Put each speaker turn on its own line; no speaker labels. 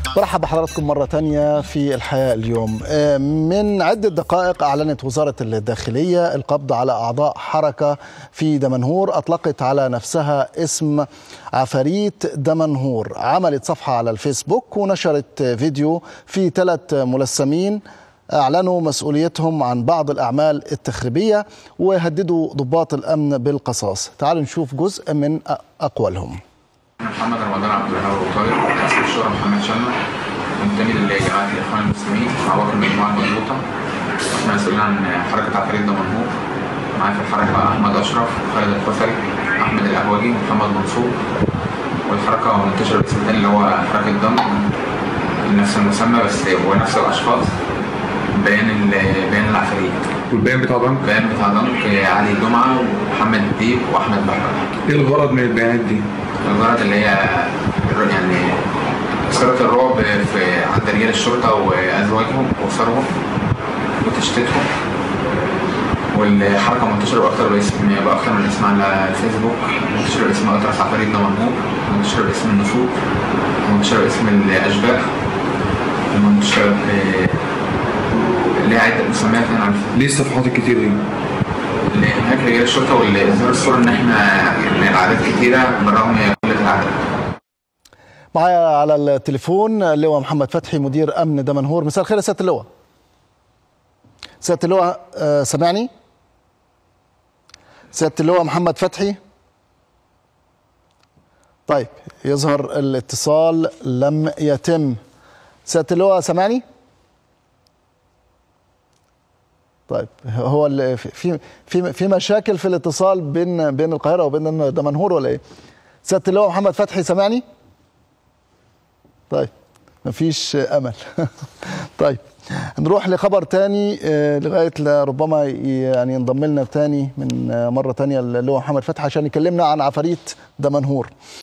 برحب بحضراتكم مرة تانية في الحياة اليوم من عدة دقائق أعلنت وزارة الداخلية القبض على أعضاء حركة في دمنهور أطلقت على نفسها اسم عفاريت دمنهور عملت صفحة على الفيسبوك ونشرت فيديو في ثلاث ملثمين أعلنوا مسؤوليتهم عن بعض الأعمال التخريبية وهددوا ضباط الأمن بالقصاص تعالوا نشوف جزء من أقوالهم
محمد رمضان عبد الوهاب ابو طارق رئيس الشورى محمد شمع منتمي لجماعه الاخوان المسلمين عضو المجموعه المضبوطه واحنا مسؤولين عن حركه عفاريت دمنهور معايا في الحركه احمد اشرف وخالد الخفري احمد القهوجي محمد منصور والحركه منتشره باسم تاني اللي هو حركه دم نفس المسمى بس هو نفس الاشخاص بيان بيان العفاريت
والبيان بتاع ضنك
البيان بتاع ضنك علي جمعه ومحمد الديب واحمد بكر
ايه الغرض من البيانات دي؟
الغرض اللي هي يعني إثارة الرعب في عند رجال الشرطة وأزواجهم وأسرهم وتشتيتهم والحركة منتشرة بأكتر باسم بأكتر من اسم على الفيسبوك منتشرة باسم أطرس عفاريت دمنهور منتشرة باسم النفوذ منتشرة باسم الأشباح منتشرة ليها عدة مسميات يعني على
ليه الصفحات الكتير دي؟
هناك رجال الشرطه واظهار الصوره ان احنا يعني الاعداد كتيره بالرغم من قله العدد.
معايا على التليفون اللواء محمد فتحي مدير امن دمنهور مساء الخير يا سياده اللواء. سياده اللواء آه سامعني؟ سياده اللواء محمد فتحي طيب يظهر الاتصال لم يتم سياده اللواء سامعني؟ طيب هو في في في مشاكل في الاتصال بين بين القاهره وبين دمنهور ولا ايه؟ سياده اللواء محمد فتحي سامعني؟ طيب مفيش امل طيب نروح لخبر تاني لغايه ربما يعني ينضم لنا تاني من مره تانيه اللواء محمد فتحي عشان يكلمنا عن عفاريت دمنهور